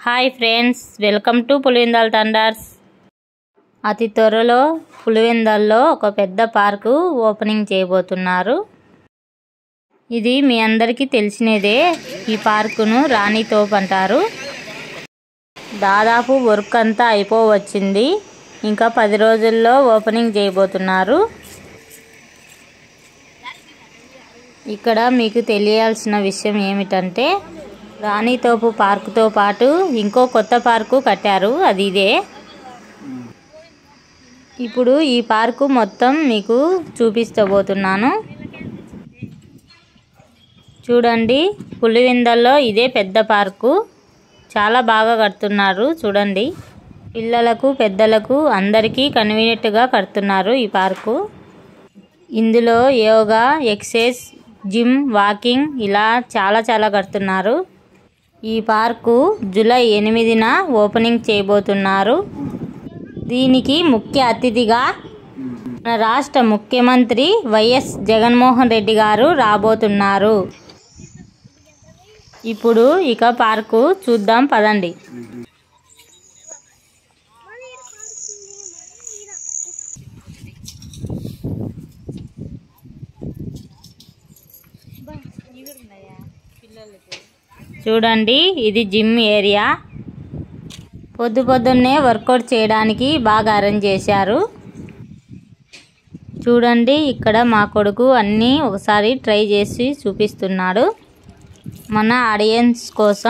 hi friends welcome to Pulivendal thunders అతి త్వరలో పులివెందాల్లో ఒక పెద్ద పార్కు ఓపెనింగ్ చేయబోతున్నారు ఇది మీ అందరికీ తెలిసినదే ఈ పార్కును రాణి తోప్ అంటారు దాదాపు వర్క్ అంతా అయిపోవచ్చింది ఇంకా పది రోజుల్లో ఓపెనింగ్ చేయబోతున్నారు ఇక్కడ మీకు తెలియాల్సిన విషయం ఏమిటంటే రాణితోపు పార్కుతో పాటు ఇంకో కొత్త పార్కు కట్టారు అది ఇదే ఇప్పుడు ఈ పార్కు మొత్తం మీకు చూపిస్తబోతున్నాను చూడండి పులివిందల్లో ఇదే పెద్ద పార్కు చాలా బాగా కడుతున్నారు చూడండి పిల్లలకు పెద్దలకు అందరికీ కన్వీనియంట్గా కడుతున్నారు ఈ పార్కు ఇందులో యోగా ఎక్సైజ్ జిమ్ వాకింగ్ ఇలా చాలా చాలా కడుతున్నారు ఈ పార్కు జూలై ఎనిమిదిన ఓపెనింగ్ చేయబోతున్నారు దీనికి ముఖ్య అతిథిగా మన రాష్ట్ర ముఖ్యమంత్రి వైఎస్ జగన్మోహన్ రెడ్డి గారు రాబోతున్నారు ఇప్పుడు ఇక పార్కు చూద్దాం పదండి చూడండి ఇది జిమ్ ఏరియా పొద్దు పొద్దున్నే వర్కౌట్ చేయడానికి బాగా అరేంజ్ చేశారు చూడండి ఇక్కడ మా కొడుకు అన్నీ ఒకసారి ట్రై చేసి చూపిస్తున్నాడు మన ఆడియన్స్ కోసం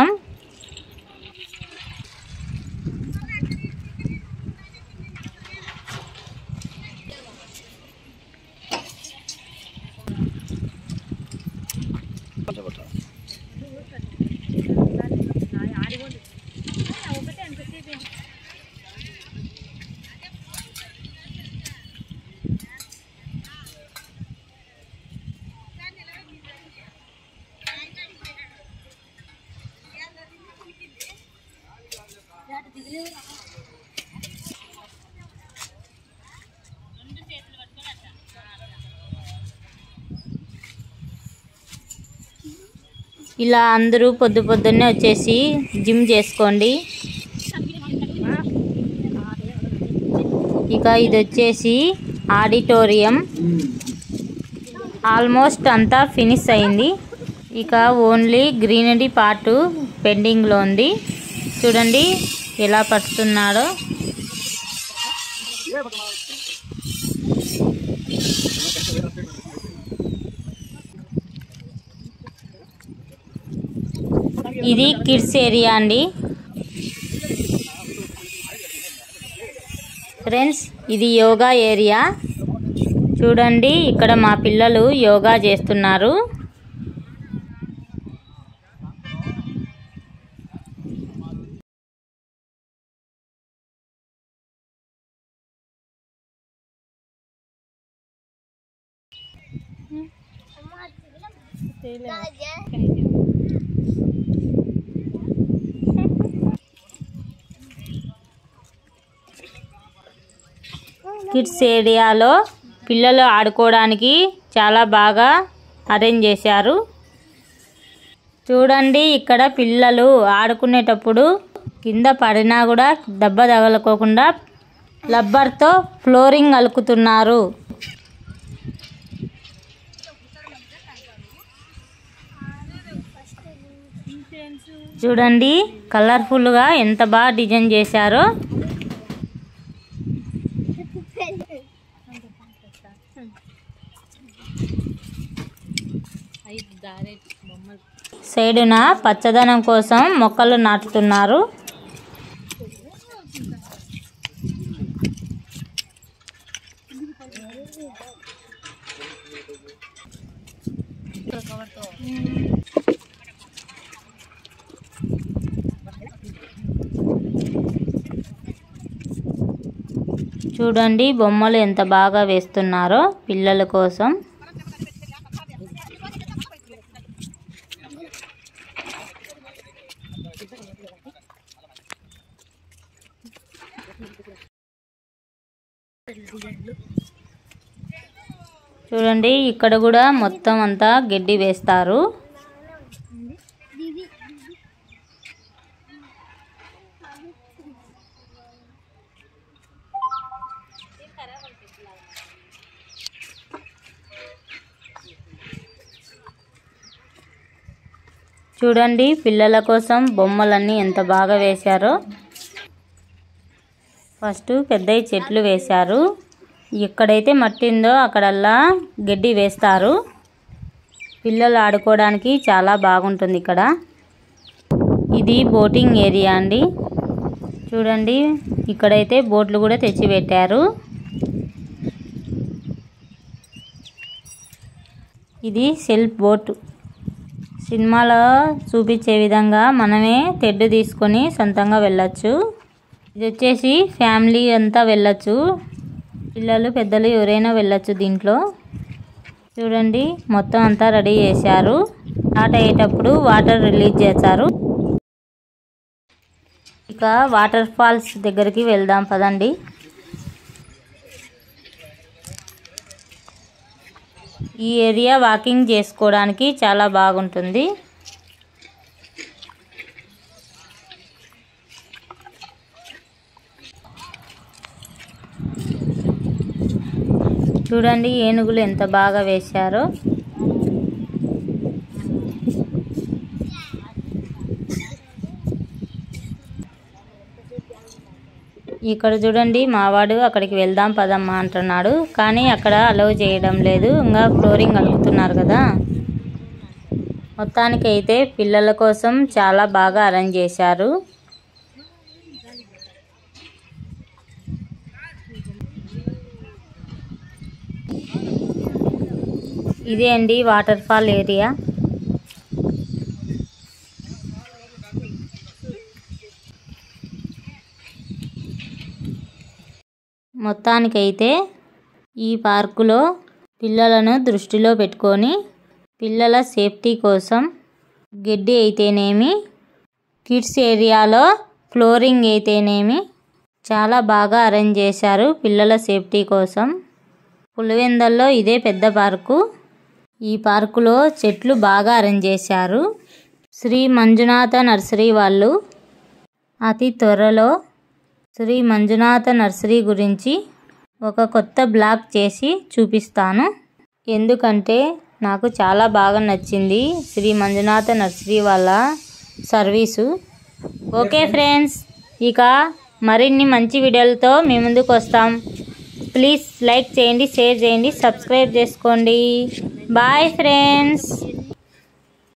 ఇలా అందరూ పొద్దు పొద్దున్నే వచ్చేసి జిమ్ చేసుకోండి ఇక ఇది వచ్చేసి ఆడిటోరియం ఆల్మోస్ట్ అంతా ఫినిష్ అయింది ఇక ఓన్లీ గ్రీనరీ పార్ట్ పెండింగ్లో ఉంది చూడండి ఎలా పడుతున్నాడో ఇది కిడ్స్ ఏరియా అండి ఫ్రెండ్స్ ఇది యోగా ఏరియా చూడండి ఇక్కడ మా పిల్లలు యోగా చేస్తున్నారు కిడ్స్ ఏరియాలో పిల్లలు ఆడుకోవడానికి చాలా బాగా అరేంజ్ చేశారు చూడండి ఇక్కడ పిల్లలు ఆడుకునేటప్పుడు కింద పడినా కూడా దెబ్బ తగలకోకుండా రబ్బర్తో ఫ్లోరింగ్ అలుకుతున్నారు చూడండి కలర్ఫుల్గా ఎంత బాగా డిజైన్ చేశారో సైడున పచ్చదనం కోసం మొక్కలు నాటుతున్నారు చూడండి బొమ్మలు ఎంత బాగా వేస్తున్నారో పిల్లల కోసం చూడండి ఇక్కడ కూడా మొత్తం అంతా గడ్డి వేస్తారు చూడండి పిల్లల కోసం బొమ్మలన్నీ ఎంత బాగా వేశారో ఫస్ట్ పెద్ద చెట్లు వేశారు ఎక్కడైతే మట్టి ఉందో అక్కడల్లా గడ్డి వేస్తారు పిల్లలు ఆడుకోవడానికి చాలా బాగుంటుంది ఇక్కడ ఇది బోటింగ్ ఏరియా అండి చూడండి ఇక్కడైతే బోట్లు కూడా తెచ్చి పెట్టారు ఇది సెల్ఫ్ బోట్ సినిమాలో చూపించే విధంగా మనమే తెడ్డు తీసుకొని సొంతంగా వెళ్ళచ్చు ఇది వచ్చేసి ఫ్యామిలీ అంతా వెళ్ళచ్చు పిల్లలు పెద్దలు ఎవరైనా వెళ్ళచ్చు దీంట్లో చూడండి మొత్తం అంతా రెడీ చేశారు స్టార్ట్ అయ్యేటప్పుడు వాటర్ రిలీజ్ చేస్తారు ఇక వాటర్ ఫాల్స్ దగ్గరికి వెళ్దాం పదండి ఈ ఏరియా వాకింగ్ చేసుకోవడానికి చాలా బాగుంటుంది చూడండి ఏనుగులు ఎంత బాగా వేశారో ఇక్కడ చూడండి మావాడు అక్కడికి వెళ్దాం పదమ్మా అంటున్నాడు కానీ అక్కడ అలౌ చేయడం లేదు ఇంకా ఫ్లోరింగ్ అలుపుతున్నారు కదా మొత్తానికైతే పిల్లల కోసం చాలా బాగా అరేంజ్ చేశారు ఇదే అండి వాటర్ ఫాల్ ఏరియా మొత్తానికైతే ఈ పార్కులో పిల్లలను దృష్టిలో పెట్టుకొని పిల్లల సేఫ్టీ కోసం గడ్డి అయితేనేమి కిడ్స్ ఏరియాలో ఫ్లోరింగ్ అయితేనేమి చాలా బాగా అరేంజ్ చేశారు పిల్లల సేఫ్టీ కోసం పులివెందల్లో ఇదే పెద్ద పార్కు ఈ పార్కులో చెట్లు బాగా అరేంజ్ చేశారు శ్రీ మంజునాథ నర్సరీ వాళ్ళు అతి త్వరలో శ్రీ మంజునాథ నర్సరీ గురించి ఒక కొత్త బ్లాగ్ చేసి చూపిస్తాను ఎందుకంటే నాకు చాలా బాగా నచ్చింది శ్రీ మంజునాథ నర్సరీ వాళ్ళ సర్వీసు ఓకే ఫ్రెండ్స్ ఇక మరిన్ని మంచి వీడియోలతో మీ ముందుకు వస్తాం ప్లీజ్ లైక్ చేయండి షేర్ చేయండి సబ్స్క్రైబ్ చేసుకోండి బాయ్ ఫ్రెండ్స్